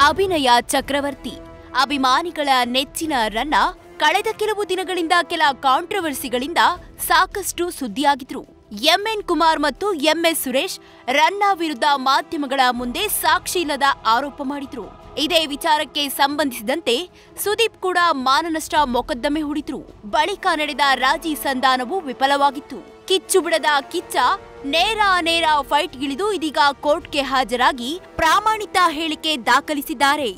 ಅಭಿನಯ ಚಕ್ರವರ್ತಿ ಅಭಿಮಾನಿಗಳ ನೆಚ್ಚಿನ ರನ್ನ ಕಳೆದ ಕೆಲವು ದಿನಗಳಿಂದ ಕೆಲ ಕಾಂಟ್ರವರ್ಸಿಗಳಿಂದ ಸಾಕಷ್ಟು ಸುದ್ದಿಯಾಗಿದ್ರು ಎಂಎನ್ ಕುಮಾರ್ ಮತ್ತು ಎಂಎಸ್ ಸುರೇಶ್ ರನ್ನ ವಿರುದ್ಧ ಮಾಧ್ಯಮಗಳ ಮುಂದೆ ಸಾಕ್ಷಿ ಇಲ್ಲದ ಆರೋಪ ಮಾಡಿದ್ರು ಇದೇ ವಿಚಾರಕ್ಕೆ ಸಂಬಂಧಿಸಿದಂತೆ ಸುದೀಪ್ ಕೂಡ ಮಾನನಷ್ಟ ಮೊಕದ್ದಮೆ ಹೂಡಿದ್ರು ಬಳಿಕ ನಡೆದ ರಾಜಿ ಸಂಧಾನವು ವಿಫಲವಾಗಿತ್ತು ಕಿಚ್ಚು ಬಿಡದ ಕಿಚ್ಚ ನೇರ ನೇರ ಫೈಟ್ಗಿಳಿದು ಇದೀಗ ಕೋರ್ಟ್ಗೆ ಹಾಜರಾಗಿ ಪ್ರಾಮಾಣಿತ ಹೇಳಿಕೆ ದಾಖಲಿಸಿದ್ದಾರೆ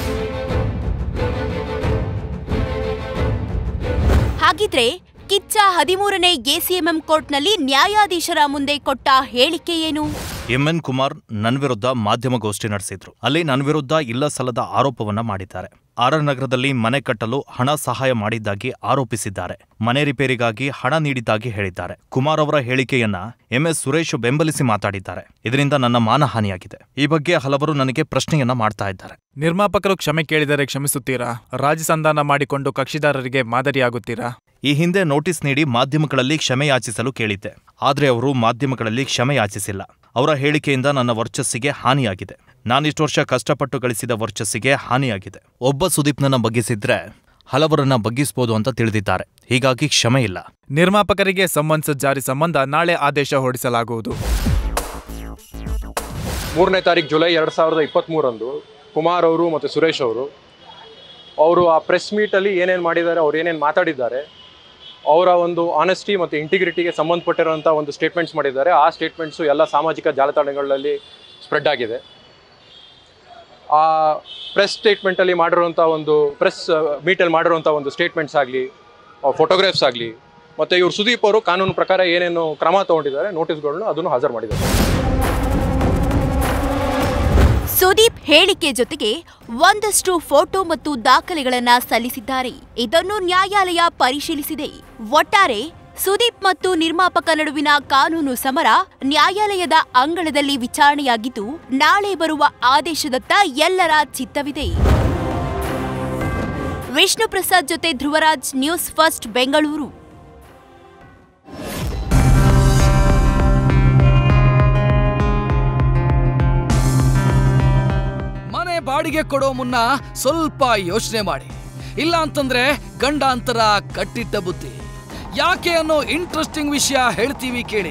ಹಾಗಿದ್ರೆ ಕಿಚ್ಚ ಹದಿಮೂರನೇ ಎಸಿಎಂಎಂ ಕೋರ್ಟ್ನಲ್ಲಿ ನ್ಯಾಯಾಧೀಶರ ಮುಂದೆ ಕೊಟ್ಟ ಹೇಳಿಕೆ ಏನು ಎಂಎನ್ ಕುಮಾರ್ ನನ್ನ ವಿರುದ್ಧ ಮಾಧ್ಯಮಗೋಷ್ಠಿ ನಡೆಸಿದ್ರು ಅಲ್ಲಿ ನನ್ನ ವಿರುದ್ಧ ಇಲ್ಲ ಸಲ್ಲದ ಆರೋಪವನ್ನ ಮಾಡಿದ್ದಾರೆ ಆರ್ ಆರ್ ನಗರದಲ್ಲಿ ಮನೆ ಕಟ್ಟಲು ಹಣ ಸಹಾಯ ಮಾಡಿದ್ದಾಗಿ ಆರೋಪಿಸಿದ್ದಾರೆ ಮನೆ ರಿಪೇರಿಗಾಗಿ ಹಣ ನೀಡಿದ್ದಾಗಿ ಹೇಳಿದ್ದಾರೆ ಕುಮಾರ್ ಅವರ ಹೇಳಿಕೆಯನ್ನ ಎಂಎಸ್ ಸುರೇಶ್ ಬೆಂಬಲಿಸಿ ಮಾತಾಡಿದ್ದಾರೆ ಇದರಿಂದ ನನ್ನ ಮಾನಹಾನಿಯಾಗಿದೆ ಈ ಬಗ್ಗೆ ಹಲವರು ನನಗೆ ಪ್ರಶ್ನೆಯನ್ನ ಮಾಡ್ತಾ ಇದ್ದಾರೆ ನಿರ್ಮಾಪಕರು ಕ್ಷಮೆ ಕೇಳಿದರೆ ಕ್ಷಮಿಸುತ್ತೀರಾ ರಾಜಿ ಸಂಧಾನ ಮಾಡಿಕೊಂಡು ಕಕ್ಷಿದಾರರಿಗೆ ಮಾದರಿಯಾಗುತ್ತೀರಾ ಈ ಹಿಂದೆ ನೋಟಿಸ್ ನೀಡಿ ಮಾಧ್ಯಮಗಳಲ್ಲಿ ಕ್ಷಮೆ ಯಾಚಿಸಲು ಕೇಳಿದ್ದೆ ಆದ್ರೆ ಅವರು ಮಾಧ್ಯಮಗಳಲ್ಲಿ ಕ್ಷಮೆ ಯಾಚಿಸಿಲ್ಲ ಅವರ ಹೇಳಿಕೆಯಿಂದ ನನ್ನ ವರ್ಚಸ್ಸಿಗೆ ಹಾನಿಯಾಗಿದೆ ನಾನಿಷ್ಟು ವರ್ಷ ಕಷ್ಟಪಟ್ಟು ಗಳಿಸಿದ ವರ್ಚಸ್ಸಿಗೆ ಹಾನಿಯಾಗಿದೆ ಒಬ್ಬ ಸುದೀಪ್ನನ್ನ ಬಗ್ಗಿಸಿದ್ರೆ ಹಲವರನ್ನ ಬಗ್ಗಿಸ್ಬೋದು ಅಂತ ತಿಳಿದಿದ್ದಾರೆ ಹೀಗಾಗಿ ಕ್ಷಮೆ ಇಲ್ಲ ನಿರ್ಮಾಪಕರಿಗೆ ಸಂಬಂಧಿಸಿದ ಜಾರಿ ಸಂಬಂಧ ನಾಳೆ ಆದೇಶ ಹೊರಡಿಸಲಾಗುವುದು ಮೂರನೇ ತಾರೀಕು ಜುಲೈ ಎರಡು ಸಾವಿರದ ಇಪ್ಪತ್ತ್ಮೂರಂದು ಕುಮಾರ್ ಅವರು ಮತ್ತು ಸುರೇಶ್ ಅವರು ಅವರು ಆ ಪ್ರೆಸ್ ಮೀಟಲ್ಲಿ ಏನೇನು ಮಾಡಿದ್ದಾರೆ ಅವ್ರು ಏನೇನು ಮಾತಾಡಿದ್ದಾರೆ ಅವರ ಒಂದು ಆನೆಸ್ಟಿ ಮತ್ತು ಇಂಟಿಗ್ರಿಟಿಗೆ ಸಂಬಂಧಪಟ್ಟಿರೋಂಥ ಒಂದು ಸ್ಟೇಟ್ಮೆಂಟ್ಸ್ ಮಾಡಿದ್ದಾರೆ ಆ ಸ್ಟೇಟ್ಮೆಂಟ್ಸು ಎಲ್ಲ ಸಾಮಾಜಿಕ ಜಾಲತಾಣಗಳಲ್ಲಿ ಸ್ಪ್ರೆಡ್ ಆಗಿದೆ ಆ ಪ್ರೆಸ್ ಸ್ಟೇಟ್ಮೆಂಟಲ್ಲಿ ಮಾಡಿರುವಂಥ ಒಂದು ಪ್ರೆಸ್ ಮೀಟಲ್ಲಿ ಮಾಡಿರುವಂಥ ಒಂದು ಸ್ಟೇಟ್ಮೆಂಟ್ಸ್ ಆಗಲಿ ಫೋಟೋಗ್ರಾಫ್ಸ್ ಆಗಲಿ ಮತ್ತು ಇವರು ಸುದೀಪ್ ಅವರು ಕಾನೂನು ಪ್ರಕಾರ ಏನೇನು ಕ್ರಮ ತಗೊಂಡಿದ್ದಾರೆ ನೋಟಿಸ್ಗಳನ್ನು ಅದನ್ನು ಹಾಜರು ಮಾಡಿದ್ದಾರೆ ಸುದೀಪ್ ಹೇಳಿಕೆ ಜೊತೆಗೆ ಒಂದಷ್ಟು ಫೋಟೋ ಮತ್ತು ದಾಖಲೆಗಳನ್ನ ಸಲ್ಲಿಸಿದ್ದಾರೆ ಇದನ್ನು ನ್ಯಾಯಾಲಯ ಪರಿಶೀಲಿಸಿದೆ ಒಟ್ಟಾರೆ ಸುದೀಪ್ ಮತ್ತು ನಿರ್ಮಾಪಕ ನಡುವಿನ ಕಾನೂನು ಸಮರ ನ್ಯಾಯಾಲಯದ ಅಂಗಳದಲ್ಲಿ ವಿಚಾರಣೆಯಾಗಿದ್ದು ನಾಳೆ ಬರುವ ಆದೇಶದತ್ತ ಎಲ್ಲರ ಚಿತ್ತವಿದೆ ವಿಷ್ಣು ಪ್ರಸಾದ್ ಜೊತೆ ಧ್ರುವರಾಜ್ ನ್ಯೂಸ್ ಫಸ್ಟ್ ಬೆಂಗಳೂರು ಮನೆ ಬಾಡಿಗೆ ಕೊಡೋ ಮುನ್ನ ಸ್ವಲ್ಪ ಯೋಚನೆ ಮಾಡಿ ಇಲ್ಲ ಅಂತಂದ್ರೆ ಗಂಡಾಂತರ ಕಟ್ಟಿಟ್ಟ ಬುದ್ಧಿ ಯಾಕೆ ಅನ್ನೋ ಇಂಟ್ರೆಸ್ಟಿಂಗ್ ವಿಷಯ ಹೇಳ್ತೀವಿ ಕೇಳಿ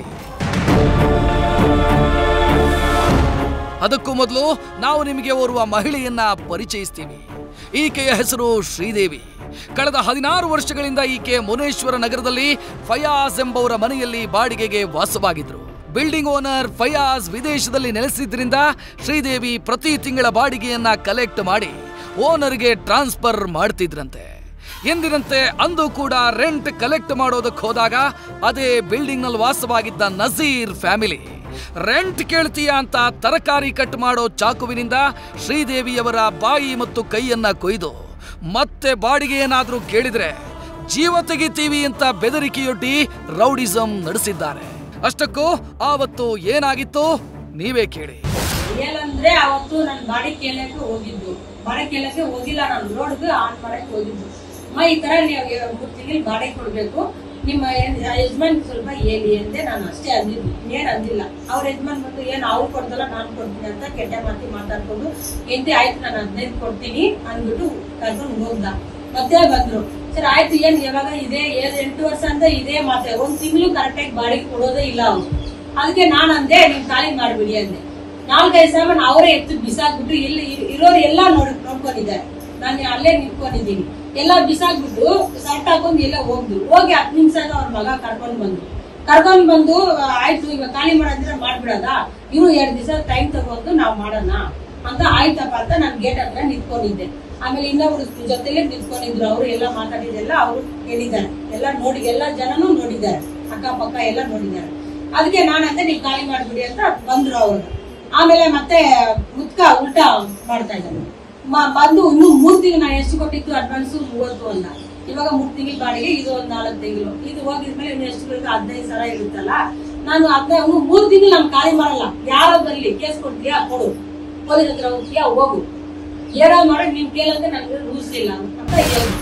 ಅದಕ್ಕೂ ಮೊದಲು ನಾವು ನಿಮಗೆ ಓರ್ವ ಮಹಿಳೆಯನ್ನ ಪರಿಚಯಿಸ್ತೀವಿ ಈಕೆಯ ಹೆಸರು ಶ್ರೀದೇವಿ ಕಳೆದ ಹದಿನಾರು ವರ್ಷಗಳಿಂದ ಈಕೆ ಮುನೇಶ್ವರ ನಗರದಲ್ಲಿ ಫಯಾಜ್ ಎಂಬವರ ಮನೆಯಲ್ಲಿ ಬಾಡಿಗೆಗೆ ವಾಸವಾಗಿದ್ರು ಬಿಲ್ಡಿಂಗ್ ಓನರ್ ಫಯಾಜ್ ವಿದೇಶದಲ್ಲಿ ನೆಲೆಸಿದ್ರಿಂದ ಶ್ರೀದೇವಿ ಪ್ರತಿ ತಿಂಗಳ ಬಾಡಿಗೆಯನ್ನ ಕಲೆಕ್ಟ್ ಮಾಡಿ ಓನರ್ಗೆ ಟ್ರಾನ್ಸ್ಫರ್ ಮಾಡ್ತಿದ್ರಂತೆ ಎಂದಿನಂತೆ ಅಂದು ಕೂಡ ರೆಂಟ್ ಕಲೆಕ್ಟ್ ಮಾಡೋದಕ್ಕೆ ಹೋದಾಗ ಅದೇ ಬಿಲ್ಡಿಂಗ್ ನಲ್ಲಿ ವಾಸವಾಗಿದ್ದ ನಜೀರ್ ಫ್ಯಾಮಿಲಿ ರೆಂಟ್ ಕೇಳ್ತೀಯ ಅಂತ ತರಕಾರಿ ಕಟ್ ಮಾಡೋ ಚಾಕುವಿನಿಂದ ಶ್ರೀದೇವಿಯವರ ಬಾಯಿ ಮತ್ತು ಕೈಯನ್ನ ಕೊಯ್ದು ಮತ್ತೆ ಬಾಡಿಗೆ ಏನಾದ್ರೂ ಕೇಳಿದ್ರೆ ಜೀವ ತೆಗಿತೀವಿ ಅಂತ ಬೆದರಿಕೆಯೊಡ್ಡಿ ರೌಡಿಸಂ ನಡೆಸಿದ್ದಾರೆ ಅಷ್ಟಕ್ಕೂ ಆವತ್ತು ಏನಾಗಿತ್ತು ನೀವೇ ಕೇಳಿ ಏನಂದ್ರೆ ಅವತ್ತು ನಾನು ಬಾಡಿ ಕೇಳಕ್ಕೆ ಹೋಗಿದ್ದು ಬಾಡಿ ಕೇಳಕ್ಕೆ ಹೋಗಿಲ್ಲ ನಾನು ರೋಡ್ಗೆ ಆನ್ ಮಾಡಕ್ ಹೋಗಿದ್ದು ಅಮ್ಮ ಈ ತರ ನೀವು ಮೂರ್ ತಿಂಗಳು ಬಾಡಿಗೆ ಕೊಡ್ಬೇಕು ನಿಮ್ಮ ಯಜ್- ಯಜಮಾನ್ ಸ್ವಲ್ಪ ಹೇಳಿ ಅಂದೆ ನಾನು ಅಷ್ಟೇ ಅಂದಿದ್ದು ಏನ್ ಅಂದಿಲ್ಲ ಅವ್ರ ಯಜಮಾನ್ ಬಂದು ಏನ್ ಅವ್ರು ಕೊಡ್ದಲ್ಲ ನಾನು ಕೊಡ್ತೀನಿ ಅಂತ ಕೆಟ್ಟ ಮಾತಿ ಮಾತಾಡ್ಕೊಂಡು ಎಂತೆ ಆಯ್ತು ನಾನು ಹದಿನೈದು ಕೊಡ್ತೀನಿ ಅಂದ್ಬಿಟ್ಟು ಕರ್ಕೊಂಡು ಹೋಗ್ದ ಮತ್ತೆ ಬಂದ್ರು ಸರ್ ಆಯ್ತು ಏನ್ ಯಾವಾಗ ಇದೇ ಏಳ್ ಎಂಟು ವರ್ಷ ಅಂತ ಇದೇ ಮಾತೆ ಒಂದ್ ತಿಂಗಳು ಕರೆಕ್ಟಾಗಿ ಬಾಡಿಗೆ ಕೊಡೋದೇ ಇಲ್ಲ ಅವ್ರು ಅದಕ್ಕೆ ನಾನು ಅಂದೆ ನೀವ್ ಖಾಲಿ ಮಾಡ್ಬಿಡಿ ಅಂದೆ ನಾಲ್ಕೈದು ಸಾವಿರ ಅವರೇ ಎತ್ತು ಬಿಸಾಕ್ಬಿಟ್ಟು ಇಲ್ಲಿ ಇರೋರು ಎಲ್ಲ ನೋಡ್ ನೋಡ್ಕೊಂಡಿದ್ದಾರೆ ನಾನು ಅಲ್ಲೇ ನಿಂತ್ಕೊಂಡಿದ್ದೀನಿ ಎಲ್ಲ ಬಿಸಾಕ್ಬಿಟ್ಟು ಸಟ್ ಹಾಕೊಂಡು ಎಲ್ಲ ಹೋಗ್ದು ಹೋಗಿ ಹತ್ತು ನಿಮಿಷ ಅವ್ರ ಮಗ ಕರ್ಕೊಂಡ್ ಬಂದ್ರು ಕರ್ಕೊಂಡ್ ಬಂದು ಆ, ಆಯ್ತು ಇವಾಗ ಖಾಲಿ ಮಾಡಂದ್ರೆ ಮಾಡ್ಬಿಡದ ಇವ್ರು ಎರಡ್ ದಿವಸ ಟೈಮ್ ತಗೊಂಡು ನಾವ್ ಮಾಡೋಣ ಅಂತ ಆಯ್ತಪ್ಪ ಅಂತ ನಾನು ಗೇಟ್ ಹತ್ರ ನಿಂತ್ಕೊಂಡಿದ್ದೆ ಆಮೇಲೆ ಇನ್ನೊಬ್ರು ಜೊತೆಲೆ ನಿಂತ್ಕೊಂಡಿದ್ರು ಅವರು ಎಲ್ಲ ಮಾತಾಡಿದೆಲ್ಲ ಅವರು ಹೇಳಿದ್ದಾರೆ ಎಲ್ಲ ನೋಡಿ ಎಲ್ಲ ಜನನೂ ನೋಡಿದ್ದಾರೆ ಅಕ್ಕಪಕ್ಕ ಎಲ್ಲ ನೋಡಿದ್ದಾರೆ ಅದಕ್ಕೆ ನಾನಂತೆ ನೀವು ಖಾಲಿ ಮಾಡ್ಬಿಡಿ ಅಂತ ಬಂದ್ರು ಅವರು ಆಮೇಲೆ ಮತ್ತೆ ಮುತ್ಕ ಉಲ್ಟಾ ಮಾಡ್ತಾ ಇದ್ದಾರೆ ಮ- ಬಂದು ಇನ್ನು ಮೂರ್ ತಿಂಗಳು ನಾನು ಎಷ್ಟು ಕೊಟ್ಟಿತ್ತು ಅಡ್ವಾನ್ಸ್ ಮೂವತ್ತು ಅಂತ ಇವಾಗ ಮೂರ್ ತಿಂಗಳ ಬಾಡಿಗೆ ಇದು ಒಂದ್ ನಾಲ್ಕು ತಿಂಗಳು ಇದು ಹೋಗಿದ್ಮೇಲೆ ಇನ್ನು ಎಷ್ಟು ಬರುತ್ತೆ ಹದಿನೈದು ಸಾವಿರ ಇರುತ್ತಲ್ಲ ನಾನು ಹದಿನೈದು ಮೂರ್ ತಿಂಗಳು ನಾನು ಖಾಲಿ ಮಾಡಲ್ಲ ಯಾರೋ ಬರ್ಲಿ ಕೇಸ್ ಕೊಡ್ತೀಯಾ ಕೊಡು ಪೊಲೀಸ್ ಹತ್ರ ಹೋಗ್ತೀಯಾ ಹೋಗು ಏನೋ ಮಾಡಿ ನೀನ್ ಕೇಳಂದ್ರೆ ನನಗೆ ರೂಲ್ಸ್ ಇಲ್ಲ ಅಂತ ಹೇಳ್ಬಿಟ್ಟ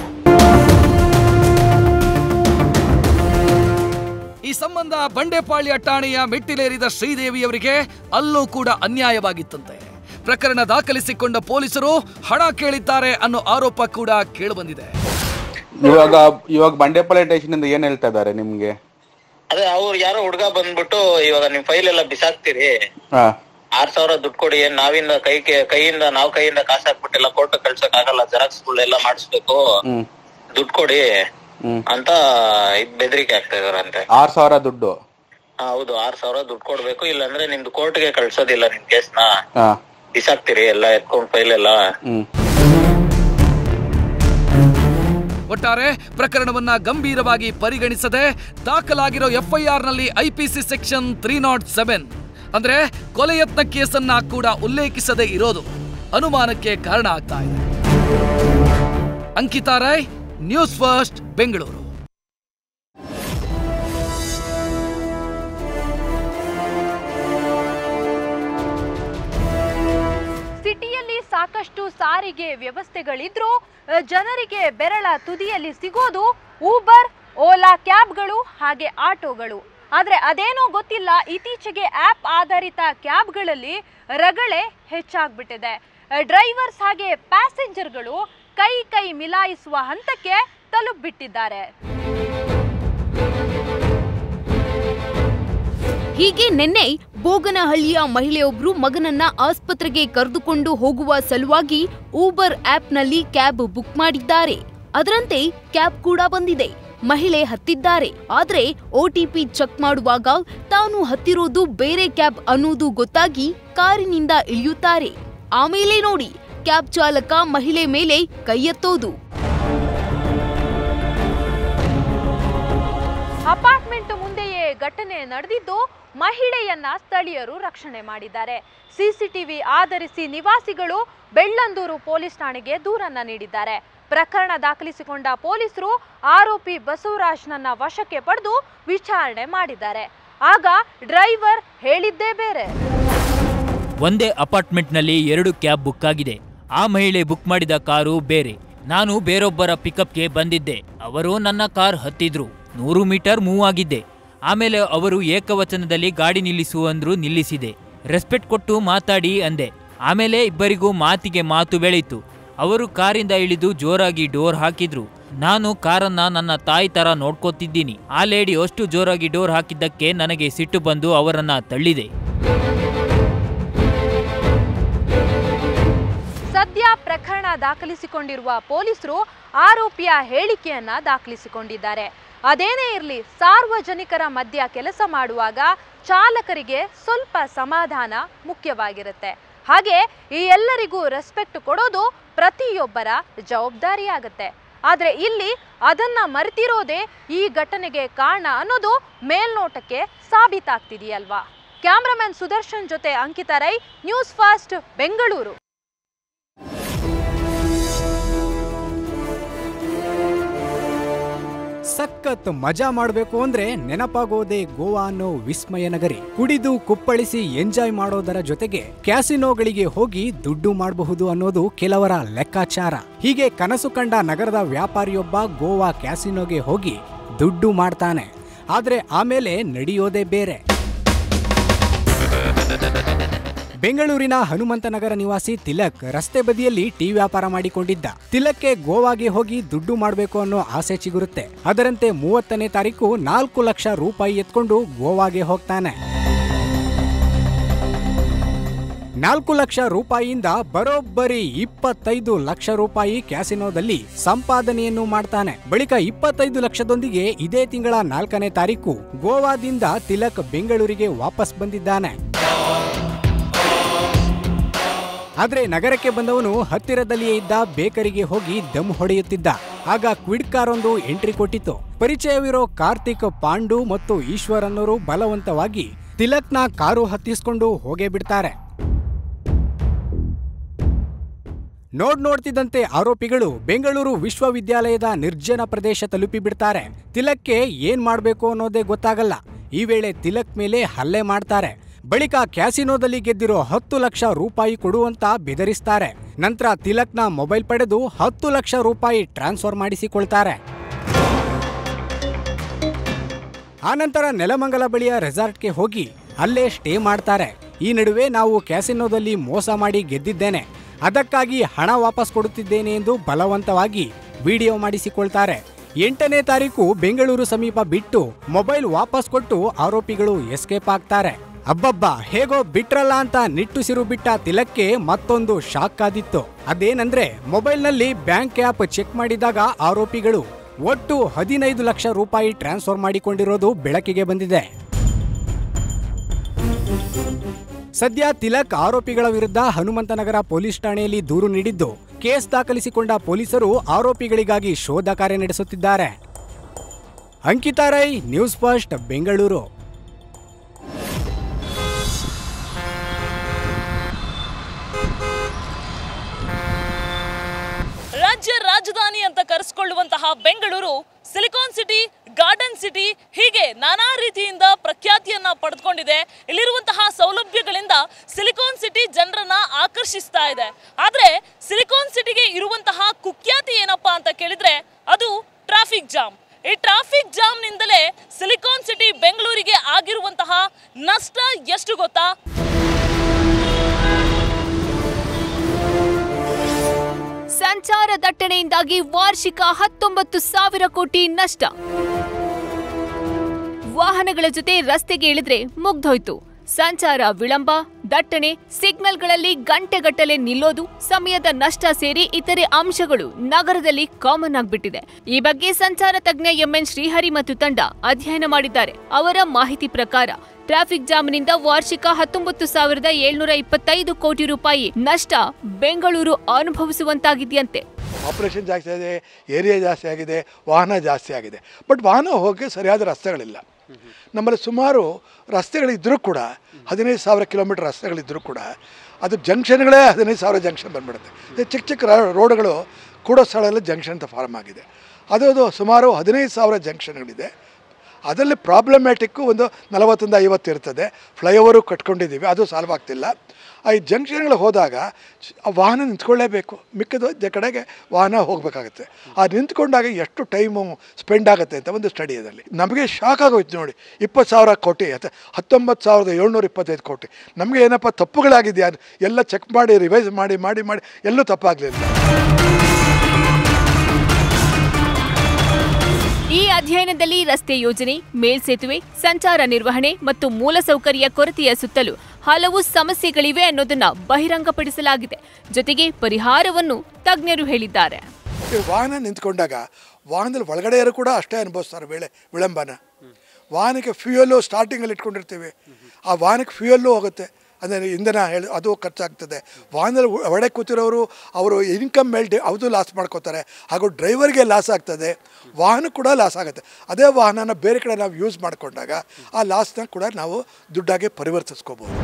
ಈ ಸಂಬಂಧ ಬಂಡೆಪಾಳ್ಯ ಠಾಣೆಯ ಮೆಟ್ಟಿಲೇರಿದ ಶ್ರೀದೇವಿಯವರಿಗೆ ಅಲ್ಲೂ ಕೂಡ ಅನ್ಯಾಯವಾಗಿತ್ತಂತೆ ಪ್ರಕರಣ ದಾಖಲಿಸಿಕೊಂಡ ಪೊಲೀಸರು ಹಣ ಕೇಳಿದ್ದಾರೆ ಅನ್ನೋ ಆರೋಪ ಕೂಡ ಕೇಳಿಬಂದಿದೆ ಇವಾಗ ಇವಾಗ ಬಂಡೆಪಾಳ್ಯ ಸ್ಟೇಷನ್ ಇಂದ ಏನ್ ಹೇಳ್ತಾ ಇದ್ದಾರೆ ನಿಮ್ಗೆ ಅದೇ ಅವ್ರು ಯಾರೋ ಹುಡ್ಗ ಬಂದ್ಬಿಟ್ಟು ಇವಾಗ ನಿಮ್ ಫೈಲ್ ಎಲ್ಲ ಬಿಸಾಕ್ತಿರಿ ಹಾ ಆರ್ ಸಾವಿರ ದುಡ್ಡು ಕೊಡಿ ಏನ್ ನಾವಿಂದ ಕೈ ಕೈಯಿಂದ ನಾವ್ ಕೈಯಿಂದ ಕಾಸು ಹಾಕ್ಬಿಟ್ಟೆಲ್ಲ ಕೋರ್ಟ್ ಕಳ್ಸಕ್ ಆಗಲ್ಲ ಜೆರಾಕ್ಸ್ ಎಲ್ಲ ಮಾಡಿಸ್ಬೇಕು ಹ್ಮ್ ದುಡ್ಡು ಕೊಡಿ ಹ್ಮ್ ಅಂತ ಇದ್ ಬೆದರಿಕೆ ಆಗ್ತಾ ಇದಾರಂತೆ ಆರ್ ಸಾವಿರ ದುಡ್ಡು ಹಾ, ಹೌದು ಆರ್ ಸಾವಿರ ದುಡ್ಡು ಕೊಡ್ಬೇಕು ಇಲ್ಲಾಂದ್ರೆ ನಿಮ್ದು ಕೋರ್ಟ್ಗೆ ಕಳ್ಸೋದಿಲ್ಲ ನಿಮ್ ಕೇಸ್ನ ಹಾ ಬಿಸಾಕ್ತಿರಿ ಎಲ್ಲ ಎತ್ಕೊಂಡ್ ಫೈಲ್ ಎಲ್ಲ ಹ್ಮ್ ಒಟ್ಟಾರೆ ಪ್ರಕರಣವನ್ನ ಗಂಭೀರವಾಗಿ ಪರಿಗಣಿಸದೆ ದಾಖಲಾಗಿರೋ ಎಫ್ಐಆರ್ ನಲ್ಲಿ IPC section three not seven ಅಂದ್ರೆ ಕೊಲೆ ಯತ್ನ ಕೇಸನ್ನ ಕೂಡ ಉಲ್ಲೇಖಿಸದೆ ಇರೋದು ಅನುಮಾನಕ್ಕೆ ಕಾರಣ ಆಗ್ತಾ ಇದೆ ಅಂಕಿತಾ ರೈ ನ್ಯೂಸ್ ಫಸ್ಟ್ ಬೆಂಗಳೂರು ಸಿಟಿಯಲ್ಲಿ ಸಾಕಷ್ಟು ಸಾರಿಗೆ ವ್ಯವಸ್ಥೆಗಳಿದ್ರೂ ಅ, ಜನರಿಗೆ ಬೆರಳ ತುದಿಯಲ್ಲಿ ಸಿಗೋದು ಊಬರ್ ಓಲಾ ಕ್ಯಾಬ್ಗಳು ಹಾಗೆ ಆಟೋಗಳು ಆದರೆ ಅದೇನೋ ಗೊತ್ತಿಲ್ಲ ಇತ್ತೀಚೆಗೆ ಆ್ಯಪ್ ಆಧಾರಿತ ಕ್ಯಾಬ್ಗಳಲ್ಲಿ ರಗಳೆ ಹೆಚ್ಚಾಗ್ಬಿಟ್ಟಿದೆ ಅ, ಡ್ರೈವರ್ಸ್ ಹಾಗೆ ಪ್ಯಾಸೆಂಜರ್ಗಳು ಕೈ ಕೈ ಮಿಲಾಯಿಸುವ ಹಂತಕ್ಕೆ ತಲುಪಿಬಿಟ್ಟಿದ್ದಾರೆ ಹೀಗೆ ನಿನ್ನೆ ಬೋಗನಹಳ್ಳಿಯ ಮಹಿಳೆಯೊಬ್ರು ಮಗನನ್ನ ಆಸ್ಪತ್ರೆಗೆ ಕರೆದುಕೊಂಡು ಹೋಗುವ ಸಲುವಾಗಿ ಊಬರ್ ಆಪ್ನಲ್ಲಿ ಕ್ಯಾಬ್ ಬುಕ್ ಮಾಡಿದ್ದಾರೆ ಅದರಂತೆ ಕ್ಯಾಬ್ ಕೂಡ ಬಂದಿದೆ ಮಹಿಳೆ ಹತ್ತಿದ್ದಾರೆ ಆದ್ರೆ ಒಟಿಪಿ ಚೆಕ್ ಮಾಡುವಾಗ ತಾನು ಹತ್ತಿರೋದು ಬೇರೆ ಕ್ಯಾಬ್ ಅನ್ನೋದು ಗೊತ್ತಾಗಿ ಕಾರಿನಿಂದ ಇಳಿಯುತ್ತಾರೆ ಆಮೇಲೆ ನೋಡಿ ಕ್ಯಾಬ್ ಚಾಲಕ ಮಹಿಳೆ ಮೇಲೆ ಕೈಯೆತ್ತೋದು ಅಪಾರ್ಟ್ಮೆಂಟ್ ಮುಂದೆಯೇ ಘಟನೆ ನಡೆದಿದ್ದು ಮಹಿಳೆಯನ್ನ ಸ್ಥಳೀಯರು ರಕ್ಷಣೆ ಮಾಡಿದ್ದಾರೆ ಸಿಸಿಟಿವಿ ಆಧರಿಸಿ ನಿವಾಸಿಗಳು ಬೆಳ್ಳಂದೂರು ಪೊಲೀಸ್ ಠಾಣೆಗೆ ದೂರನ್ನ ನೀಡಿದ್ದಾರೆ ಪ್ರಕರಣ ದಾಖಲಿಸಿಕೊಂಡ ಪೊಲೀಸರು ಆರೋಪಿ ಬಸವರಾಜ್ನನ್ನ ವಶಕ್ಕೆ ಪಡೆದು ವಿಚಾರಣೆ ಮಾಡಿದ್ದಾರೆ ಆಗ ಡ್ರೈವರ್ ಹೇಳಿದ್ದೇ ಬೇರೆ ಒಂದೇ ಅಪಾರ್ಟ್ಮೆಂಟ್ನಲ್ಲಿ ಎರಡು ಕ್ಯಾಬ್ ಬುಕ್ ಆಗಿದೆ ಆ ಮಹಿಳೆ ಬುಕ್ ಮಾಡಿದ ಕಾರು ಬೇರೆ ನಾನು ಬೇರೊಬ್ಬರ ಪಿಕಪ್ಗೆ ಬಂದಿದ್ದೆ ಅವರು ನನ್ನ ಕಾರ್ ಹತ್ತಿದ್ರು ನೂರು ಮೀಟರ್ ಮೂವ್ ಆಗಿದ್ದೆ ಆಮೇಲೆ ಅವರು ಏಕವಚನದಲ್ಲಿ ಗಾಡಿ ನಿಲ್ಲಿಸು ಅಂದ್ರು ನಿಲ್ಲಿಸಿದೆ ರೆಸ್ಪೆಕ್ಟ್ ಕೊಟ್ಟು ಮಾತಾಡಿ ಅಂದೆ ಆಮೇಲೆ ಇಬ್ಬರಿಗೂ ಮಾತಿಗೆ ಮಾತು ಬೆಳೀತು ಅವರು ಕಾರಿಂದ ಇಳಿದು ಜೋರಾಗಿ ಡೋರ್ ಹಾಕಿದ್ರು ನಾನು ಕಾರನ್ನ ನನ್ನ ತಾಯಿ ತರ ನೋಡ್ಕೋತಿದ್ದೀನಿ ಆ ಲೇಡಿ ಅಷ್ಟು ಜೋರಾಗಿ ಡೋರ್ ಹಾಕಿದ್ದಕ್ಕೆ ನನಗೆ ಸಿಟ್ಟು ಬಂದು ಅವರನ್ನ ತಳ್ಳಿದೆ ಸದ್ಯ ಪ್ರಕರಣ ದಾಖಲಿಸಿಕೊಂಡಿರುವ ಪೊಲೀಸರು ಆರೋಪಿಯ ಹೇಳಿಕೆಯನ್ನ ದಾಖಲಿಸಿಕೊಂಡಿದ್ದಾರೆ ಅದೇನೇ ಇರಲಿ ಸಾರ್ವಜನಿಕರ ಮಧ್ಯ ಕೆಲಸ ಮಾಡುವಾಗ ಚಾಲಕರಿಗೆ ಸ್ವಲ್ಪ ಸಮಾಧಾನ ಮುಖ್ಯವಾಗಿರುತ್ತೆ ಹಾಗೆ ಈ ಎಲ್ಲರಿಗೂ ರೆಸ್ಪೆಕ್ಟ್ ಕೊಡೋದು ಪ್ರತಿಯೊಬ್ಬರ ಜವಾಬ್ದಾರಿಯಾಗತ್ತೆ ಆದ್ರೆ ಇಲ್ಲಿ ಅದನ್ನ ಮರೆತಿರೋದೇ ಈ ಘಟನೆಗೆ ಕಾರಣ ಅನ್ನೋದು ಮೇಲ್ನೋಟಕ್ಕೆ ಸಾಬೀತಾಗ್ತಿದೆಯಲ್ವಾ ಕ್ಯಾಮ್ರಾಮನ್ ಸುದರ್ಶನ್ ಜೊತೆ ಅಂಕಿತಾ ರೈ ನ್ಯೂಸ್ ಫಾಸ್ಟ್ ಬೆಂಗಳೂರು ಸಖತ್ ಮಜಾ ಮಾಡಬೇಕು ಅಂದ್ರೆ ನೆನಪಾಗೋದೆ ಗೋವಾ ಅನ್ನೋ ವಿಸ್ಮಯ ನಗರಿ ಕುಡಿದು ಕುಪ್ಪಳಿಸಿ ಎಂಜಾಯ್ ಮಾಡೋದರ ಜೊತೆಗೆ ಕ್ಯಾಸಿನೋಗಳಿಗೆ ಹೋಗಿ ದುಡ್ಡು ಮಾಡಬಹುದು ಅನ್ನೋದು ಕೆಲವರ ಲೆಕ್ಕಾಚಾರ ಹೀಗೆ ಕನಸು ಕಂಡ ನಗರದ ವ್ಯಾಪಾರಿಯೊಬ್ಬ ಗೋವಾ ಕ್ಯಾಸಿನೋಗೆ ಹೋಗಿ ದುಡ್ಡು ಮಾಡ್ತಾನೆ ಆದ್ರೆ ಆಮೇಲೆ ನಡೆಯೋದೇ ಬೇರೆ ಬೆಂಗಳೂರಿನ ಹನುಮಂತನಗರ ನಿವಾಸಿ ತಿಲಕ್ ರಸ್ತೆ ಬದಿಯಲ್ಲಿ ಟೀ ವ್ಯಾಪಾರ ಮಾಡಿಕೊಂಡಿದ್ದ ತಿಲಕ್ಗೆ ಗೋವಾಗೆ ಹೋಗಿ ದುಡ್ಡು ಮಾಡಬೇಕು ಅನ್ನೋ ಆಸೆ ಚಿಗುರುತ್ತೆ ಅದರಂತೆ ಮೂವತ್ತನೇ ತಾರೀಕು ನಾಲ್ಕು ಲಕ್ಷ ರೂಪಾಯಿ ಎತ್ಕೊಂಡು ಗೋವಾಗೆ ಹೋಗ್ತಾನೆ ನಾಲ್ಕು ಲಕ್ಷ ರೂಪಾಯಿಯಿಂದ ಬರೋಬ್ಬರಿ ಇಪ್ಪತ್ತೈದು ಲಕ್ಷ ರೂಪಾಯಿ ಕ್ಯಾಸಿನೋದಲ್ಲಿ ಸಂಪಾದನೆಯನ್ನು ಮಾಡ್ತಾನೆ ಬಳಿಕ ಇಪ್ಪತ್ತೈದು ಲಕ್ಷದೊಂದಿಗೆ ಇದೇ ತಿಂಗಳ ನಾಲ್ಕನೇ ತಾರೀಕು ಗೋವಾದಿಂದ ತಿಲಕ್ ಬೆಂಗಳೂರಿಗೆ ವಾಪಸ್ ಬಂದಿದ್ದಾನೆ ಆದ್ರೆ ನಗರಕ್ಕೆ ಬಂದವನು ಹತ್ತಿರದಲ್ಲಿಯೇ ಇದ್ದ ಬೇಕರಿಗೆ ಹೋಗಿ ದಮ್ ಹೊಡೆಯುತ್ತಿದ್ದ ಆಗ ಕ್ವಿಡ್ ಕಾರೊಂದು ಎಂಟ್ರಿ ಕೊಟ್ಟಿತ್ತು ಪರಿಚಯವಿರೋ ಕಾರ್ತಿಕ್ ಪಾಂಡು ಮತ್ತು ಈಶ್ವರ್ ಅನ್ನೋರು ಬಲವಂತವಾಗಿ ತಿಲಕ್ನ ಕಾರು ಹತ್ತಿಸ್ಕೊಂಡು ಹೋಗೇ ಬಿಡ್ತಾರೆ ನೋಡ್ ನೋಡ್ತಿದ್ದಂತೆ ಆರೋಪಿಗಳು ಬೆಂಗಳೂರು ವಿಶ್ವವಿದ್ಯಾಲಯದ ನಿರ್ಜನ ಪ್ರದೇಶ ತಲುಪಿ ಬಿಡ್ತಾರೆ ತಿಲಕ್ಗೆ ಏನ್ ಮಾಡ್ಬೇಕು ಅನ್ನೋದೇ ಗೊತ್ತಾಗಲ್ಲ ಈ ವೇಳೆ ತಿಲಕ್ ಮೇಲೆ ಹಲ್ಲೆ ಮಾಡ್ತಾರೆ ಬಳಿಕ ಕ್ಯಾಸಿನೋದಲ್ಲಿ ಗೆದ್ದಿರೋ ಹತ್ತು ಲಕ್ಷ ರೂಪಾಯಿ ಕೊಡುವಂತ ಬೆದರಿಸ್ತಾರೆ ನಂತರ ತಿಲಕ್ನ ಮೊಬೈಲ್ ಪಡೆದು ಹತ್ತು ಲಕ್ಷ ರೂಪಾಯಿ ಟ್ರಾನ್ಸ್ಫರ್ ಮಾಡಿಸಿಕೊಳ್ತಾರೆ ಆನಂತರ ನೆಲಮಂಗಲ ಬಳಿಯ ರೆಸಾರ್ಟ್ಗೆ ಹೋಗಿ ಅಲ್ಲೇ ಸ್ಟೇ ಮಾಡ್ತಾರೆ ಈ ನಡುವೆ ನಾವು ಕ್ಯಾಸಿನೋದಲ್ಲಿ ಮೋಸ ಮಾಡಿ ಗೆದ್ದಿದ್ದೇನೆ ಅದಕ್ಕಾಗಿ ಹಣ ವಾಪಸ್ ಕೊಡುತ್ತಿದ್ದೇನೆ ಎಂದು ಬಲವಂತವಾಗಿ ವಿಡಿಯೋ ಮಾಡಿಸಿಕೊಳ್ತಾರೆ ಎಂಟನೇ ತಾರೀಕು ಬೆಂಗಳೂರು ಸಮೀಪ ಬಿಟ್ಟು ಮೊಬೈಲ್ ವಾಪಸ್ ಕೊಟ್ಟು ಆರೋಪಿಗಳು ಎಸ್ಕೇಪ್ ಆಗ್ತಾರೆ ಅಬ್ಬಬ್ಬ ಹೇಗೋ ಬಿಟ್ರಲ್ಲ ಅಂತ ನಿಟ್ಟುಸಿರು ಬಿಟ್ಟ ತಿಲಕ್ಕೆ ಮತ್ತೊಂದು ಶಾಕ್ ಆದಿತ್ತು ಅದೇನಂದ್ರೆ ಮೊಬೈಲ್ನಲ್ಲಿ ಬ್ಯಾಂಕ್ ಆ್ಯಪ್ ಚೆಕ್ ಮಾಡಿದಾಗ ಆರೋಪಿಗಳು ಒಟ್ಟು ಹದಿನೈದು ಲಕ್ಷ ರೂಪಾಯಿ ಟ್ರಾನ್ಸ್ಫರ್ ಮಾಡಿಕೊಂಡಿರೋದು ಬೆಳಕಿಗೆ ಬಂದಿದೆ ಸದ್ಯ ತಿಲಕ್ ಆರೋಪಿಗಳ ವಿರುದ್ಧ ಹನುಮಂತನಗರ ಪೊಲೀಸ್ ಠಾಣೆಯಲ್ಲಿ ದೂರು ನೀಡಿದ್ದು ಕೇಸ್ ದಾಖಲಿಸಿಕೊಂಡ ಪೊಲೀಸರು ಆರೋಪಿಗಳಿಗಾಗಿ ಶೋಧ ಕಾರ್ಯ ನಡೆಸುತ್ತಿದ್ದಾರೆ ಅಂಕಿತಾ ರೈ ನ್ಯೂಸ್ ಫಸ್ಟ್ ಬೆಂಗಳೂರು ರಾಜ್ಯ ರಾಜಧಾನಿ ಅಂತ ಕರೆಸಿಕೊಳ್ಳುವಂತಹ Bengaluru silicon city garden city ಹೀಗೆ ನಾನಾ ರೀತಿಯಿಂದ ಪ್ರಖ್ಯಾತಿಯನ್ನ ಪಡೆದುಕೊಂಡಿದೆ ಇಲ್ಲಿರುವಂತಹ ಸೌಲಭ್ಯಗಳಿಂದ ಸಿಲಿಕಾನ್ ಸಿಟಿ ಜನರನ್ನ ಆಕರ್ಷಿಸ್ತಾ ಇದೆ ಆದ್ರೆ ಸಿಲಿಕಾನ್ ಸಿಟಿಗೆ ಇರುವಂತಹ ಕುಖ್ಯಾತಿ ಏನಪ್ಪಾ ಅಂತ ಕೇಳಿದ್ರೆ ಅದು ಟ್ರಾಫಿಕ್ ಜಾಮ್ ಈ ಟ್ರಾಫಿಕ್ ಜಾಮ್ನಿಂದಲೇ ಸಿಲಿಕಾನ್ ಸಿಟಿ ಬೆಂಗಳೂರಿಗೆ ಆಗಿರುವಂತಹ ನಷ್ಟ ಎಷ್ಟು ಗೊತ್ತಾ ಸಂಚಾರ ದಟ್ಟಣೆಯಿಂದಾಗಿ ವಾರ್ಷಿಕ ಹತ್ತೊಂಬತ್ತು ಸಾವಿರ ಕೋಟಿ ನಷ್ಟ ವಾಹನಗಳ ಜೊತೆ ರಸ್ತೆಗೆ ಇಳಿದ್ರೆ ಮುಗ್ದೋಯ್ತು ಸಂಚಾರ ವಿಳಂಬ ದಟ್ಟಣೆ ಸಿಗ್ನಲ್ಗಳಲ್ಲಿ ಗಂಟೆಗಟ್ಟಲೆ ನಿಲ್ಲೋದು ಸಮಯದ ನಷ್ಟ ಸೇರಿ ಇತರೆ ಅಂಶಗಳು ನಗರದಲ್ಲಿ ಕಾಮನ್ ಆಗ್ಬಿಟ್ಟಿದೆ ಈ ಬಗ್ಗೆ ಸಂಚಾರ ತಜ್ಞ ಎಂಎನ್ ಶ್ರೀಹರಿ ಮತ್ತು ತಂಡ ಅಧ್ಯಯನ ಮಾಡಿದ್ದಾರೆ ಅವರ ಮಾಹಿತಿ ಪ್ರಕಾರ ಟ್ರಾಫಿಕ್ ಜಾಮ್ನಿಂದ ವಾರ್ಷಿಕ ಹತ್ತೊಂಬತ್ತು ಸಾವಿರದ ಏಳ್ನೂರ ಇಪ್ಪತ್ತೈದು ಕೋಟಿ ರೂಪಾಯಿ ನಷ್ಟ ಬೆಂಗಳೂರು ಅನುಭವಿಸುವಂತಾಗಿದೆಯಂತೆ ಆಪರೇಷನ್ ಜಾಸ್ತಿ ಆಗಿದೆ ಏರಿಯಾ ಜಾಸ್ತಿ ಆಗಿದೆ ವಾಹನ ಜಾಸ್ತಿ ಆಗಿದೆ ಬಟ್ ವಾಹನ ಹೋಗೋಕ್ಕೆ ಸರಿಯಾದ ರಸ್ತೆಗಳಿಲ್ಲ ನಮ್ಮಲ್ಲಿ ಸುಮಾರು ರಸ್ತೆಗಳಿದ್ದರೂ ಕೂಡ ಹದಿನೈದು ಸಾವಿರ ಕಿಲೋಮೀಟರ್ ರಸ್ತೆಗಳಿದ್ದರೂ ಕೂಡ ಅದು ಜಂಕ್ಷನ್ಗಳೇ ಹದಿನೈದು ಸಾವಿರ ಜಂಕ್ಷನ್ ಬಂದ್ಬಿಡುತ್ತೆ ಇದು ಚಿಕ್ಕ ಚಿಕ್ಕ ರಾ- ರೋಡ್ಗಳು ಕೂಡೋ ಸ್ಥಳದಲ್ಲಿ ಜಂಕ್ಷನ್ ಅಂತ ಫಾರ್ಮ್ ಆಗಿದೆ ಅದು ಅದು ಸುಮಾರು ಹದಿನೈದು ಸಾವಿರ ಜಂಕ್ಷನ್ಗಳಿದೆ ಅದರಲ್ಲಿ ಪ್ರಾಬ್ಲಮ್ಯಾಟಿಕ್ಕು ಒಂದು ನಲವತ್ತೊಂದು ಐವತ್ತು ಇರ್ತದೆ ಫ್ಲೈಓವರು ಕಟ್ಕೊಂಡಿದ್ದೀವಿ ಅದು ಸಾಲ್ವ್ ಆಗ್ತಿಲ್ಲ ಆ ಈ ಜಂಕ್ಷನ್ಗಳು ಹೋದಾಗ ಚ್- ಆ ವಾಹನ ನಿಂತ್ಕೊಳ್ಳೇಬೇಕು ಮಿಕ್ಕದ ದ ಕಡೆಗೆ ವಾಹನ ಹೋಗಬೇಕಾಗುತ್ತೆ ಆ ನಿಂತ್ಕೊಂಡಾಗ ಎಷ್ಟು ಟೈಮು ಸ್ಪೆಂಡ್ ಆಗುತ್ತೆ ಅಂತ ಒಂದು ಸ್ಟಡಿಯಲ್ಲಿ ನಮಗೆ ಶಾಕ್ ಆಗೋಯ್ತು ನೋಡಿ ಇಪ್ಪತ್ತು ಸಾವಿರ ಕೋಟಿ ಅಥವಾ ಹತ್ತೊಂಬತ್ತು ಸಾವಿರದ ಏಳ್ನೂರ ಇಪ್ಪತ್ತೈದು ಕೋಟಿ ನಮಗೆ ಏನಪ್ಪ ತಪ್ಪುಗಳಾಗಿದೆಯಾ ಎಲ್ಲ ಚೆಕ್ ಮಾಡಿ ರಿವೈಸ್ ಮಾಡಿ ಮಾಡಿ ಮಾಡಿ ಎಲ್ಲೂ ತಪ್ಪಾಗಲಿಲ್ಲ ಈ ಅಧ್ಯಯನದಲ್ಲಿ ರಸ್ತೆ ಯೋಜನೆ ಮೇಲ್ಸೇತುವೆ ಸಂಚಾರ ನಿರ್ವಹಣೆ ಮತ್ತು ಮೂಲಸೌಕರ್ಯ ಕೊರತೆಯ ಸುತ್ತಲೂ ಹಲವು ಸಮಸ್ಯೆಗಳಿವೆ ಅನ್ನೋದನ್ನ ಬಹಿರಂಗಪಡಿಸಲಾಗಿದೆ ಜೊತೆಗೆ ಪರಿಹಾರವನ್ನು ತಜ್ಞರು ಹೇಳಿದ್ದಾರೆ ಈ ವಾಹನ ನಿಂತ್ಕೊಂಡಾಗ ವಾಹನದಲ್ಲಿ ಒಳಗಡೆ ಇರೋ ಕೂಡ ಅಷ್ಟೇ ಅನುಭವಿಸ್ತಾರೆ ವೇಳೆ ವಿಳಂಬನ ವಾಹನಕ್ಕೆ ಫ್ಯೂಯಲ್ಲು ಸ್ಟಾರ್ಟಿಂಗಲ್ಲಿ ಇಟ್ಕೊಂಡಿರ್ತೀವಿ ಆ ವಾಹನಕ್ಕೆ ಫ್ಯೂಯಲ್ಲು ಹೋಗುತ್ತೆ ಅಂದರೆ ಇಂಧನ ಹೇಳಿ ಅದು ಖರ್ಚಾಗ್ತದೆ ವಾಹನದಲ್ಲಿ ಒಳಗಡೆ ಕೂತಿರೋರು ಅವರು ಇನ್ಕಮ್ ಮೇಲೆ ಅದು ಲಾಸ್ ಮಾಡ್ಕೋತಾರೆ ಹಾಗೂ ಡ್ರೈವರ್ಗೆ ಲಾಸ್ ಆಗ್ತದೆ ವಾಹನ ಕೂಡ ಲಾಸ್ ಆಗುತ್ತೆ ಅದೇ ವಾಹನನ ಬೇರೆ ಕಡೆ ನಾವು ಯೂಸ್ ಮಾಡಿಕೊಂಡಾಗ ಆ ಲಾಸ್ನ ಕೂಡ ನಾವು ದುಡ್ಡಾಗಿ ಪರಿವರ್ತಿಸ್ಕೋಬೋದು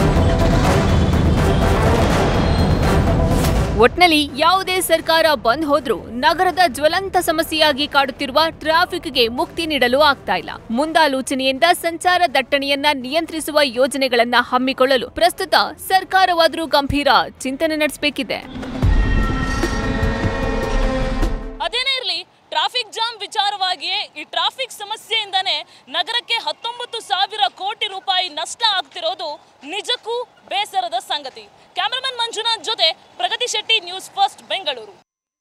ಒಟ್ನಲ್ಲಿ ಯಾವುದೇ ಸರ್ಕಾರ ಬಂದ್ ಹೋದ್ರೂ ನಗರದ ಜ್ವಲಂತ ಸಮಸ್ಯೆಯಾಗಿ ಕಾಡುತ್ತಿರುವ ಟ್ರಾಫಿಕ್ಗೆ ಮುಕ್ತಿ ನೀಡಲು ಆಗ್ತಾ ಇಲ್ಲ ಮುಂದಾಲೋಚನೆಯಿಂದ ಸಂಚಾರ ದಟ್ಟಣೆಯನ್ನ ನಿಯಂತ್ರಿಸುವ ಯೋಜನೆಗಳನ್ನ ಹಮ್ಮಿಕೊಳ್ಳಲು ಪ್ರಸ್ತುತ ಸರ್ಕಾರವಾದರೂ ಗಂಭೀರ ಚಿಂತನೆ ನಡೆಸಬೇಕಿದೆ ಅದೇನೇ ಇರಲಿ ಟ್ರಾಫಿಕ್ ಜಾಮ್ ವಿಚಾರವಾಗಿಯೇ ಈ ಟ್ರಾಫಿಕ್ ಸಮಸ್ಯೆಯಿಂದನೇ ನಗರಕ್ಕೆ ಹತ್ತೊಂಬತ್ತು ಸಾವಿರ ಕೋಟಿ ರೂಪಾಯಿ ನಷ್ಟ ಆಗ್ತಿರೋದು ನಿಜಕ್ಕೂ ಬೇಸರದ ಸಂಗತಿ ಕ್ಯಾಮರಾಮನ್ ಮಂಜುನಾಥ್ ಜೊತೆ Pragati Shetty news first Bengaluru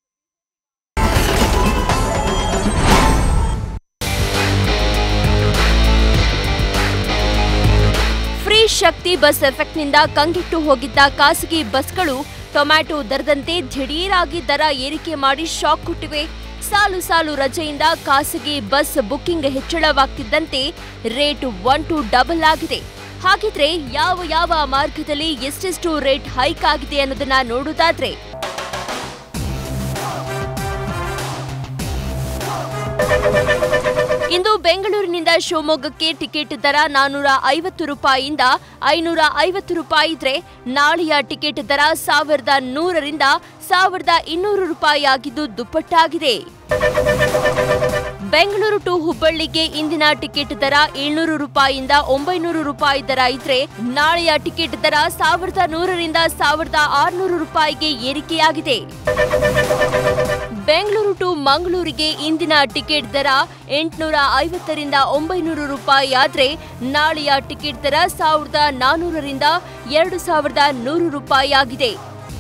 free Shakti bus ಎಫೆಕ್ಟ್ನಿಂದ ಕಂಗೆಟ್ಟು ಹೋಗಿದ್ದ ಖಾಸಗಿ ಬಸ್ಗಳು ಟೊಮ್ಯಾಟೊ ದರದಂತೆ ದಿಢೀರಾಗಿ ದರ ಏರಿಕೆ ಮಾಡಿ ಶಾಕ್ ಕೊಟ್ಟಿವೆ ಸಾಲು ಸಾಲು ರಜೆಯಿಂದ ಖಾಸಗಿ ಬಸ್ ಬುಕ್ಕಿಂಗ್ ಹೆಚ್ಚಳವಾಗ್ತಿದ್ದಂತೆ ರೇಟ್ ಒನ್ ಟು ಡಬಲ್ ಆಗಿದೆ ಹಾಗಿದ್ರೆ ಯಾವ ಯಾವ ಮಾರ್ಗದಲ್ಲಿ ಎಷ್ಟೆಷ್ಟು ರೇಟ್ ಹೈಕ್ ಆಗಿದೆ ಅನ್ನೋದನ್ನ ನೋಡೋದಾದ್ರೆ ಇಂದು ಬೆಂಗಳೂರಿನಿಂದ ಶಿವಮೊಗ್ಗಕ್ಕೆ ಟಿಕೆಟ್ ದರ ನಾನೂರ ಐವತ್ತು ರೂಪಾಯಿಯಿಂದ ಐನೂರ ಐವತ್ತು ರೂಪಾಯಿ ಇದ್ರೆ ನಾಳೆಯ ಟಿಕೆಟ್ ದರ ಸಾವಿರದ ನೂರರಿಂದ ಸಾವಿರದ ಇನ್ನೂರು ರೂಪಾಯಿ ಆಗಿದ್ದು ದುಪ್ಪಟ್ಟಾಗಿದೆ ಬೆಂಗಳೂರು ಟು ಹುಬ್ಬಳ್ಳಿಗೆ ಇಂದಿನ ಟಿಕೆಟ್ ದರ ಏಳ್ನೂರು ರೂಪಾಯಿಯಿಂದ ಒಂಬೈನೂರು ರೂಪಾಯಿ ದರ ಇದ್ರೆ ನಾಳೆಯ ಟಿಕೆಟ್ ದರ ಸಾವಿರದ ನೂರರಿಂದ ಸಾವಿರದ ಆರುನೂರು ರೂಪಾಯಿಗೆ ಏರಿಕೆಯಾಗಿದೆ ಬೆಂಗಳೂರು ಟು ಮಂಗಳೂರಿಗೆ ಇಂದಿನ ಟಿಕೆಟ್ ದರ ಎಂಟುನೂರ ಐವತ್ತರಿಂದ ಒಂಬೈನೂರು ರೂಪಾಯಿ ಆದ್ರೆ ನಾಳೆಯ ಟಿಕೆಟ್ ದರ ಸಾವಿರದ ನಾನೂರರಿಂದ ಎರಡು ಸಾವಿರದ ನೂರು ರೂಪಾಯಿ ಆಗಿದೆ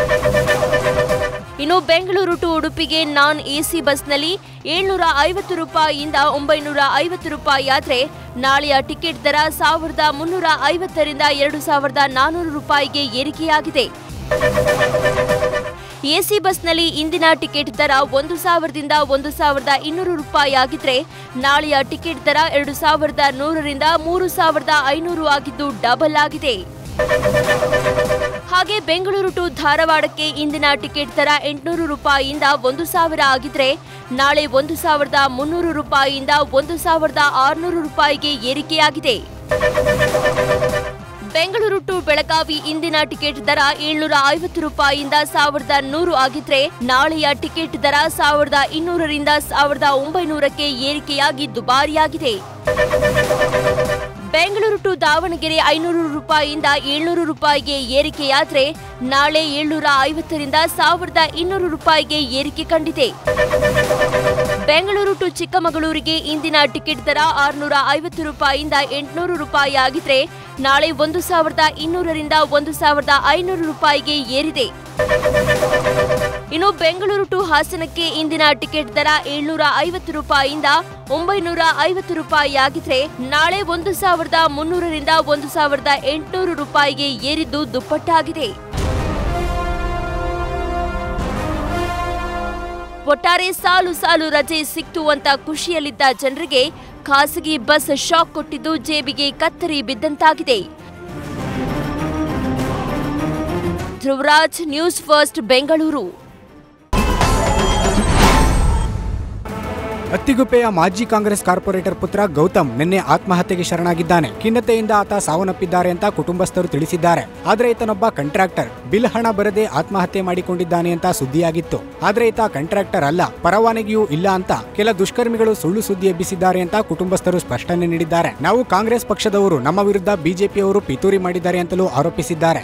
ಇನ್ನು ಬೆಂಗಳೂರು ಟು ಉಡುಪಿಗೆ ನಾನ್ ಎಸಿ ಬಸ್ನಲ್ಲಿ ಏಳ್ನೂರ ಐವತ್ತು ರೂಪಾಯಿಯಿಂದ ಒಂಬೈನೂರ ಐವತ್ತು ರೂಪಾಯಿ ಆದ್ರೆ ನಾಳೆಯ ಟಿಕೆಟ್ ದರ ಸಾವಿರದ ಮುನ್ನೂರ ಐವತ್ತರಿಂದ ಎರಡು ಸಾವಿರದ ನಾನೂರು ರೂಪಾಯಿಗೆ ಏರಿಕೆಯಾಗಿದೆ ಎಸಿ ಬಸ್ನಲ್ಲಿ ಇಂದಿನ ಟಿಕೆಟ್ ದರ ಒಂದು ಸಾವಿರದಿಂದ ಒಂದು ಸಾವಿರದ ಇನ್ನೂರು ರೂಪಾಯಿ ಆಗಿದ್ರೆ ನಾಳೆಯ ಟಿಕೆಟ್ ದರ ಎರಡು ಸಾವಿರದ ನೂರರಿಂದ ಮೂರು ಸಾವಿರದ ಐನೂರು ಆಗಿದ್ದು ಡಬಲ್ ಆಗಿದೆ ಹಾಗೆ ಬೆಂಗಳೂರು ಟು ಧಾರವಾಡಕ್ಕೆ ಇಂದಿನ ಟಿಕೆಟ್ ದರ ಎಂಟುನೂರು ರೂಪಾಯಿಯಿಂದ ಒಂದು ಸಾವಿರ ಆಗಿದ್ರೆ ನಾಳೆ ಒಂದು ಸಾವಿರದ ಮುನ್ನೂರು ರೂಪಾಯಿಯಿಂದ ಒಂದು ಸಾವಿರದ ಆರುನೂರು ರೂಪಾಯಿಗೆ ಏರಿಕೆಯಾಗಿದೆ ಬೆಂಗಳೂರು ಟು ಬೆಳಗಾವಿ ಇಂದಿನ ಟಿಕೆಟ್ ದರ ಏಳ್ನೂರ ಐವತ್ತು ರೂಪಾಯಿಯಿಂದ ಸಾವಿರದ ನೂರು ಆಗಿದ್ರೆ ನಾಳೆಯ ಟಿಕೆಟ್ ದರ ಸಾವಿರದ ಇನ್ನೂರರಿಂದ ಸಾವಿರದ ಒಂಬೈನೂರಕ್ಕೆ ಏರಿಕೆಯಾಗಿ ದುಬಾರಿಯಾಗಿದೆ ಬೆಂಗಳೂರು ಟು ದಾವಣಗೆರೆ ಐನೂರು ರೂಪಾಯಿಯಿಂದ ಏಳ್ನೂರು ರೂಪಾಯಿಗೆ ಏರಿಕೆಯಾದ್ರೆ ನಾಳೆ ಏಳ್ನೂರ ಐವತ್ತರಿಂದ ಸಾವಿರದ ಇನ್ನೂರು ರೂಪಾಯಿಗೆ ಏರಿಕೆ ಕಂಡಿದೆ ಬೆಂಗಳೂರು ಟು ಚಿಕ್ಕಮಗಳೂರಿಗೆ ಇಂದಿನ ಟಿಕೆಟ್ ದರ ಆರುನೂರ ಐವತ್ತು ರೂಪಾಯಿಯಿಂದ ಎಂಟುನೂರು ರೂಪಾಯಿ ಆಗಿದ್ರೆ ನಾಳೆ ಒಂದು ಸಾವಿರದ ಇನ್ನೂರರಿಂದ ಒಂದು ಸಾವಿರದ ಐನೂರು ರೂಪಾಯಿಗೆ ಏರಿದೆ ಇನ್ನು ಬೆಂಗಳೂರು ಟು ಹಾಸನಕ್ಕೆ ಇಂದಿನ ಟಿಕೆಟ್ ದರ ಏಳ್ನೂರ ಐವತ್ತು ರೂಪಾಯಿಯಿಂದ ಒಂಬೈನೂರ ಐವತ್ತು ರೂಪಾಯಿ ಆಗಿದ್ರೆ ನಾಳೆ ಒಂದು ಸಾವಿರದ ಮುನ್ನೂರರಿಂದ ಒಂದು ಸಾವಿರದ ಎಂಟುನೂರು ರೂಪಾಯಿಗೆ ಏರಿದ್ದು ದುಪ್ಪಟ್ಟಾಗಿದೆ ಒಟ್ಟಾರೆ ಸಾಲು ಸಾಲು ರಜೆ ಸಿಕ್ತು ಅಂತ ಖುಷಿಯಲ್ಲಿದ್ದ ಜನರಿಗೆ ಖಾಸಗಿ ಬಸ್ ಶಾಕ್ ಕೊಟ್ಟಿದ್ದು ಜೇಬಿಗೆ ಕತ್ತರಿ ಬಿದ್ದಂತಾಗಿದೆ ಧ್ರುವರಾಜ್ ನ್ಯೂಸ್ ಫಸ್ಟ್ ಬೆಂಗಳೂರು ಅತ್ತಿಗುಪ್ಪೆಯ ಮಾಜಿ ಕಾಂಗ್ರೆಸ್ ಕಾರ್ಪೊರೇಟರ್ ಪುತ್ರ ಗೌತಮ್ ನಿನ್ನೆ ಆತ್ಮಹತ್ಯೆಗೆ ಶರಣಾಗಿದ್ದಾನೆ ಖಿನ್ನತೆಯಿಂದ ಆತ ಸಾವನ್ನಪ್ಪಿದ್ದಾರೆ ಅಂತ ಕುಟುಂಬಸ್ಥರು ತಿಳಿಸಿದ್ದಾರೆ ಆದ್ರೆ ಈತನೊಬ್ಬ ಕಾಂಟ್ರಾಕ್ಟರ್ ಬಿಲ್ ಹಣ ಬರದೆ ಆತ್ಮಹತ್ಯೆ ಮಾಡಿಕೊಂಡಿದ್ದಾನೆ ಅಂತ ಸುದ್ದಿಯಾಗಿತ್ತು ಆದ್ರೆ ಈತ ಕಾಂಟ್ರಾಕ್ಟರ್ ಅಲ್ಲ ಪರವಾನಗಿಯೂ ಇಲ್ಲ ಅಂತ ಕೆಲ ದುಷ್ಕರ್ಮಿಗಳು ಸುಳ್ಳು ಸುದ್ದಿ ಎಬ್ಬಿಸಿದ್ದಾರೆ ಅಂತ ಕುಟುಂಬಸ್ಥರು ಸ್ಪಷ್ಟನೆ ನೀಡಿದ್ದಾರೆ ನಾವು ಕಾಂಗ್ರೆಸ್ ಪಕ್ಷದವರು ನಮ್ಮ ವಿರುದ್ಧ ಬಿಜೆಪಿಯವರು ಪಿತೂರಿ ಮಾಡಿದ್ದಾರೆ ಅಂತಲೂ ಆರೋಪಿಸಿದ್ದಾರೆ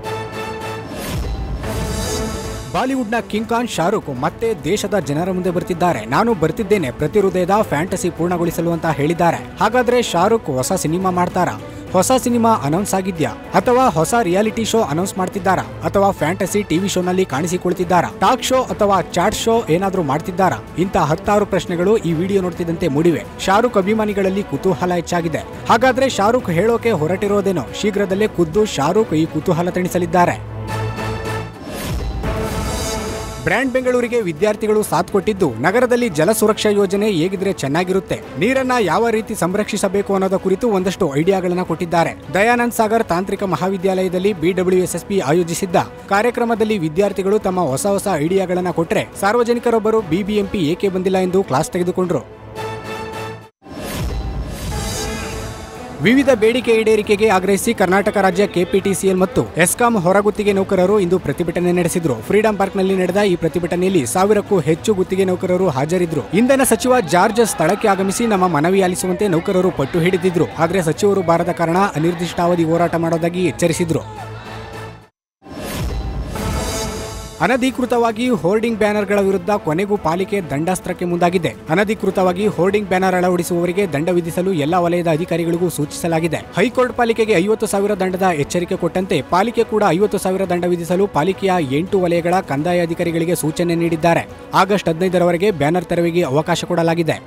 ಬಾಲಿವುಡ್ನ ಕಿಂಗ್ ಖಾನ್ ಶಾರುಖ್ ಮತ್ತೆ ದೇಶದ ಜನರ ಮುಂದೆ ಬರ್ತಿದ್ದಾರೆ ನಾನು ಬರ್ತಿದ್ದೇನೆ ಪ್ರತಿ ಹೃದಯದ ಫ್ಯಾಂಟಸಿ ಪೂರ್ಣಗೊಳಿಸಲು ಅಂತ ಹೇಳಿದ್ದಾರೆ ಹಾಗಾದ್ರೆ ಶಾರುಖ್ ಹೊಸ ಸಿನಿಮಾ ಮಾಡ್ತಾರಾ ಹೊಸ ಸಿನಿಮಾ ಅನೌನ್ಸ್ ಆಗಿದ್ಯಾ ಅಥವಾ ಹೊಸ ರಿಯಾಲಿಟಿ ಶೋ ಅನೌನ್ಸ್ ಮಾಡ್ತಿದ್ದಾರಾ ಅಥವಾ ಫ್ಯಾಂಟಸಿ ಟಿವಿ ಶೋನಲ್ಲಿ ಕಾಣಿಸಿಕೊಳ್ತಿದ್ದಾರಾ ಟಾಕ್ ಶೋ ಅಥವಾ ಚಾಟ್ ಶೋ ಏನಾದ್ರೂ ಮಾಡ್ತಿದ್ದಾರಾ ಇಂಥ ಹತ್ತಾರು ಪ್ರಶ್ನೆಗಳು ಈ ವಿಡಿಯೋ ನೋಡ್ತಿದ್ದಂತೆ ಮೂಡಿವೆ ಶಾರುಖ್ ಅಭಿಮಾನಿಗಳಲ್ಲಿ ಕುತೂಹಲ ಹೆಚ್ಚಾಗಿದೆ ಹಾಗಾದ್ರೆ ಶಾರುಖ್ ಹೇಳೋಕೆ ಹೊರಟಿರೋದೇನೋ ಶೀಘ್ರದಲ್ಲೇ ಖುದ್ದು ಶಾರುಖ್ ಈ ಕುತೂಹಲ ತಣಿಸಲಿದ್ದಾರೆ ಬ್ರ್ಯಾಂಡ್ ಬೆಂಗಳೂರಿಗೆ ವಿದ್ಯಾರ್ಥಿಗಳು ಸಾಥ್ ಕೊಟ್ಟಿದ್ದು ನಗರದಲ್ಲಿ ಜಲ ಸುರಕ್ಷಾ ಯೋಜನೆ ಹೇಗಿದ್ರೆ ಚೆನ್ನಾಗಿರುತ್ತೆ ನೀರನ್ನ ಯಾವ ರೀತಿ ಸಂರಕ್ಷಿಸಬೇಕು ಅನ್ನೋದ ಕುರಿತು ಒಂದಷ್ಟು ಐಡಿಯಾಗಳನ್ನ ಕೊಟ್ಟಿದ್ದಾರೆ ದಯಾನಂದ್ ಸಾಗರ್ ತಾಂತ್ರಿಕ ಮಹಾವಿದ್ಯಾಲಯದಲ್ಲಿ ಬಿಡಬ್ಲ್ಯೂಎಸ್ಎಸ್ಪಿ ಆಯೋಜಿಸಿದ್ದ ಕಾರ್ಯಕ್ರಮದಲ್ಲಿ ವಿದ್ಯಾರ್ಥಿಗಳು ತಮ್ಮ ಹೊಸ ಹೊಸ ಐಡಿಯಾಗಳನ್ನ ಕೊಟ್ರೆ ಸಾರ್ವಜನಿಕರೊಬ್ಬರು ಬಿಬಿಎಂಪಿ ಏಕೆ ಬಂದಿಲ್ಲ ಎಂದು ಕ್ಲಾಸ್ ತೆಗೆದುಕೊಂಡ್ರು ವಿವಿಧ ಬೇಡಿಕೆ ಈಡೇರಿಕೆಗೆ ಆಗ್ರಹಿಸಿ ಕರ್ನಾಟಕ ರಾಜ್ಯ ಕೆಪಿಟಿಸಿಎಲ್ ಮತ್ತು ಎಸ್ಕಾಂ ಹೊರಗುತ್ತಿಗೆ ನೌಕರರು ಇಂದು ಪ್ರತಿಭಟನೆ ನಡೆಸಿದ್ರು ಫ್ರೀಡಂ ಪಾರ್ಕ್ನಲ್ಲಿ ನಡೆದ ಈ ಪ್ರತಿಭಟನೆಯಲ್ಲಿ ಸಾವಿರಕ್ಕೂ ಹೆಚ್ಚು ಗುತ್ತಿಗೆ ನೌಕರರು ಹಾಜರಿದ್ರು ಇಂಧನ ಸಚಿವ ಜಾರ್ಜ್ ಸ್ಥಳಕ್ಕೆ ಆಗಮಿಸಿ ನಮ್ಮ ಮನವಿ ಆಲಿಸುವಂತೆ ನೌಕರರು ಪಟ್ಟು ಹಿಡಿದಿದ್ರು ಆದರೆ ಸಚಿವರು ಬಾರದ ಕಾರಣ ಅನಿರ್ದಿಷ್ಟಾವಧಿ ಹೋರಾಟ ಮಾಡೋದಾಗಿ ಎಚ್ಚರಿಸಿದ್ರು ಅನಧಿಕೃತವಾಗಿ ಹೋರ್ಡಿಂಗ್ ಬ್ಯಾನರ್ಗಳ ವಿರುದ್ಧ ಕೊನೆಗೂ ಪಾಲಿಕೆ ದಂಡಾಸ್ತ್ರಕ್ಕೆ ಮುಂದಾಗಿದೆ ಅನಧಿಕೃತವಾಗಿ ಹೋರ್ಡಿಂಗ್ ಬ್ಯಾನರ್ ಅಳವಡಿಸುವವರಿಗೆ ದಂಡ ವಿಧಿಸಲು ಎಲ್ಲಾ ವಲಯದ ಅಧಿಕಾರಿಗಳಿಗೂ ಸೂಚಿಸಲಾಗಿದೆ ಹೈಕೋರ್ಟ್ ಪಾಲಿಕೆಗೆ ಐವತ್ತು ಸಾವಿರ ದಂಡದ ಎಚ್ಚರಿಕೆ ಕೊಟ್ಟಂತೆ ಪಾಲಿಕೆ ಕೂಡ ಐವತ್ತು ಸಾವಿರ ದಂಡ ವಿಧಿಸಲು ಪಾಲಿಕೆಯ ಎಂಟು ವಲಯಗಳ ಕಂದಾಯ ಅಧಿಕಾರಿಗಳಿಗೆ ಸೂಚನೆ ನೀಡಿದ್ದಾರೆ ಆಗಸ್ಟ್ ಹದಿನೈದರವರೆಗೆ ಬ್ಯಾನರ್ ತೆರವಿಗೆ ಅವಕಾಶ ಕೊಡಲಾಗಿದೆ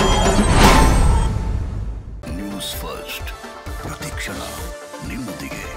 ನ್ಯೂಸ್ ಫಸ್ಟ್ ಪ್ರತಿಕ್ಷಣ ನಿಮ್ಮೊಂದಿಗೆ